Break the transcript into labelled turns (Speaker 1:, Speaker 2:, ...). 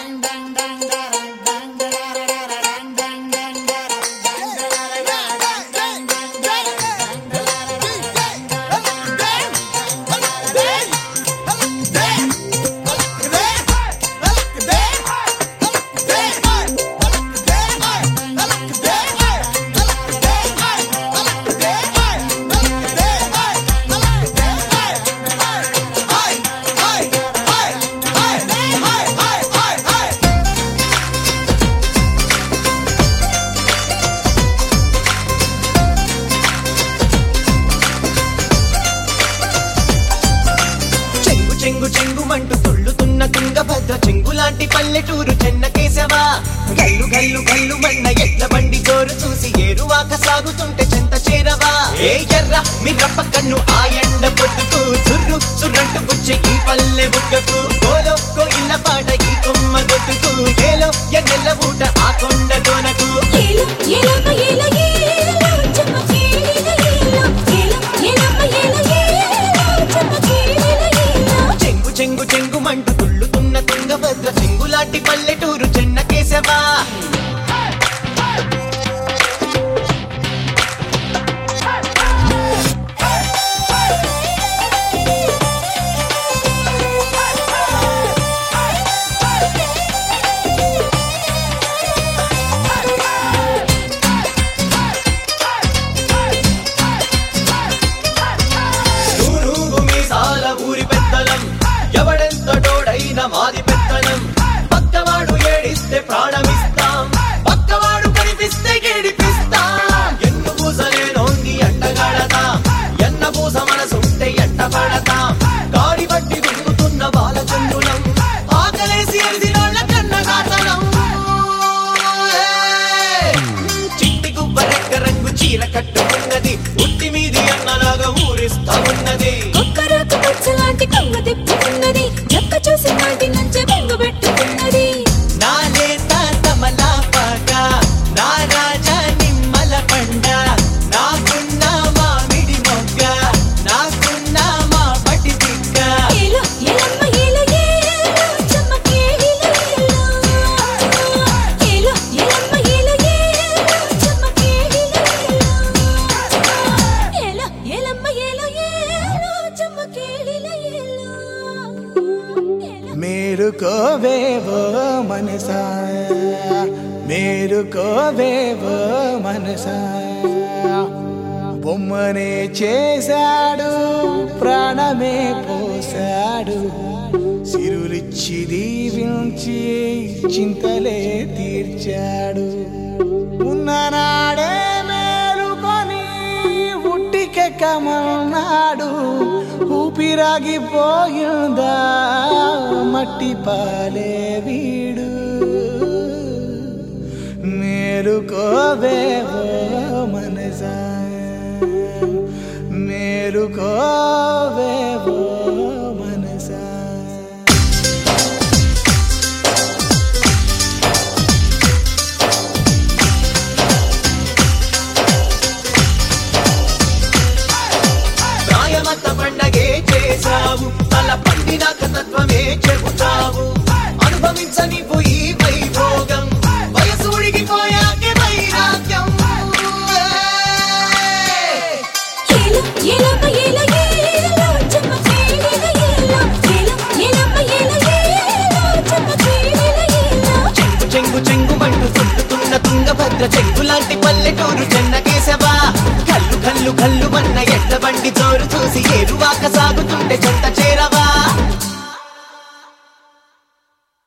Speaker 1: చెంగు చెంగు చెంగుమంటూ తుళ్ళుతున్న తుంగభద్ర చెంగులాంటి పల్లెటూరు చెన్న కేశవా గల్లు గల్లు గల్లు మన్న ఎడ్ల బండి జోరు చూసి ఏరువాక సాగుతుంటే చెంత చేరవా ఏ ఎర్ర మిర్రప్ప కన్ను ఆ ఎండ పొద్దుకు చుర్రు చుర్రంటు బుచ్చి ఈ పల్లె బుక్కకు కోలో కోయిల్ల పాట ఈ కొమ్మ గొట్టుకు ఏలో ఎన్నెల్ల ఊట ఆ కొండ కోనకు
Speaker 2: ఏలో ఏలమ్మ ఏలో ఏలో చెమ్మ కేలిల ఏలో ఏలో ఏలమ్మ ఏలో ఏలో చెమ్మ కేలిల ఏలో
Speaker 1: చెంగు చెంగు చెంగుమంటూ తుళ్ళుతున్న తుంగభద్ర చెంగులాంటి పల్లెటూరు చెన్న కేశవా నూనూగు మీసాల ఊరి పెద్దలం ఎవడెంత డోడైన మాది పెత్తనం పక్కవాడు ఏడిస్తే ప్రాణమిస్తాం పక్కవాడు కనిపిస్తే ఏడిపిస్తాం ఎన్ను పూసలే నోంగి ఎంటగాడతాం ఎన్న పూస మనసుంటే ఎంట పడతాం గాడి బట్టి దుంగుతున్న బాలచంద్రులం ఆకలేసి ఎరిసినోళ్ళ కన్నగాతనం చిట్టి గుబ్బ రెక్క రంగు చీర కట్టుకున్నది ఉట్టి మీది అన్నలాగా ఊరిస్తా ఉన్నది
Speaker 2: ఒక్కరాకు పచ్చలాంటి కొంగ తిప్పుతున్నది చెక్క చూసి నాటి నుంచి బొంగు పెట్టుకున్నది
Speaker 1: నా లేత తమలాపాక నా రాజా నిమ్మల పండ నాకున్న మామిడి మొగ్గ నాకున్న మా పటి దిక్క
Speaker 2: ఏలో ఏలమ్మ ఏలో ఏలో చెమ్మ కేలిల ఏలో ఏలో ఏలమ్మ ఏలో ఏలో చెమ్మ కేలిల ఏలో ఏలో ఏలమ్మ ఏలో ఏలో చెమ్మ కేలిల ఏలో
Speaker 3: మేలుకోవేవో మనసా మేలుకోవేవో మనసా బొమ్మనే చేశాడు ప్రాణమే పోశాడు సిరులిచ్చి దీవించి చింతలే తీర్చాడు ఉన్ననాడే మేలుకొని ఉట్టికెక్కమన్నాడు ఊపిరాగిపోయిందా మట్టి పాలే వీడు మేలుకోవేవో మనసా మేలుకోవేవో మనసా
Speaker 1: ప్రాయమంత పండగే చేశావు తల పండినాక తత్వమే చెబుతావు అనుభవించని పోయి వైభోగం వయసు ఉడిగిపోయాకే వైరాగ్యం
Speaker 2: ఏలో ఏలమ్మ ఏలో ఏలో చెమ్మ కేలిల ఏలో ఏలో ఏలమ్మ ఏలో ఏలో చెమ్మ కేలిల ఏలో
Speaker 1: చెంగు చెంగు చెంగు మంటూ చుట్టుతున్న తుంగభద్ర చెంగులాంటి పల్లెటూరు చెన్న కేశవా కల్లు కల్లు కల్లు మన్న ఎడ్ల బండి జోరు చూసి ఏరువాక సాగుతుంటే చెంత చేరవా